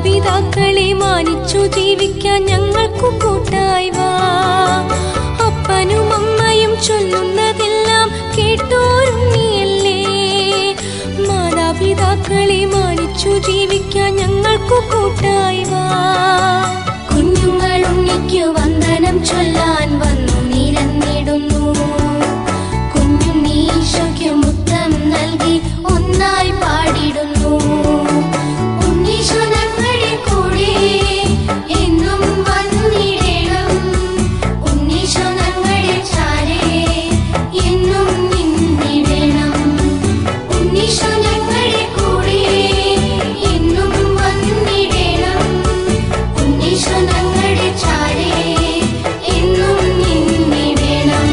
മാതാപിതാക്കളെ മാനിച്ചു ജീവിക്കാൻ ഞങ്ങൾക്കു കൂട്ടായി വാ അപ്പനും അമ്മയും ചൊല്ലുന്നതെല്ലാം കേട്ടോരും നീയല്ലേ മാതാപിതാക്കളെ മാനിച്ചു ജീവിക്കാൻ ഞങ്ങൾക്കു കൂട്ടായി വാ കുഞ്ഞുങ്ങൾ ഉണ്ണിക്കു വന്ദനം ചൊല്ലാൻ വന്നു നിരന്നിടുന്നു കുഞ്ഞുണ്ണീശോയ്ക്ക് മുത്തം നൽകി ഒന്നായി പാടിടുന്നു ഉണ്ണീശോ ഞങ്ങളുടെ കൂടെ എന്നും വന്നിടണം ഉണ്ണീശോ ഞങ്ങളുടെ ചാരേ എന്നും നിന്നിടണം ഉണ്ണീശോ ഞങ്ങളുടെ കൂടെ എന്നും വന്നിടണം ഉണ്ണീശോ ഞങ്ങളുടെ ചാരേ എന്നും നിന്നിടണം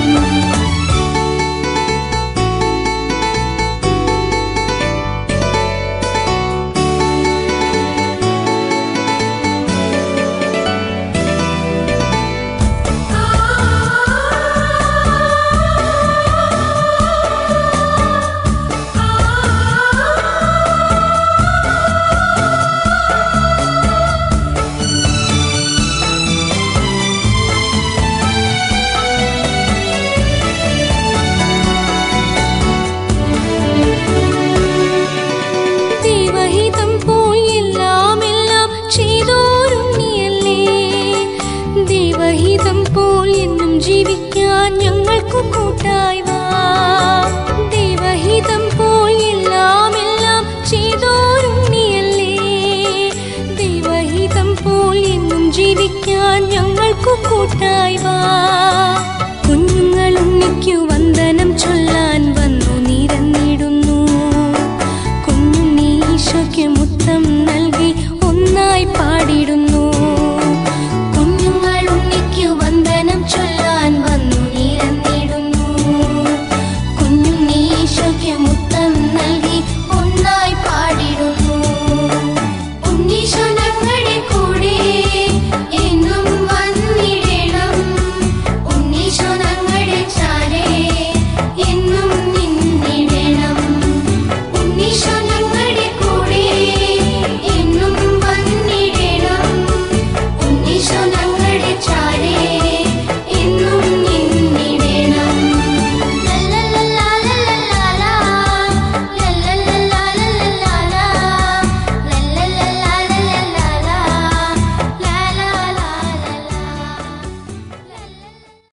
ദൈവഹിതം പോൽ എല്ലാം എല്ലാം ചെയ്തോരും നീയല്ലേ ദൈവഹിതം പോൽ എന്നും ജീവിക്കാൻ ഞങ്ങൾക്കു കൂട്ടായി വാ ദൈവഹിതം പോൽ എല്ലാം എല്ലാം ചെയ്തോരും നീയല്ലേ ദൈവഹിതം പോൽ എന്നും ജീവിക്കാൻ ഞങ്ങൾക്കു കൂട്ടായി വാ കുഞ്ഞുങ്ങൾ ഉണ്ണിക്കു വന്ദനം ചൊല്ലാൻ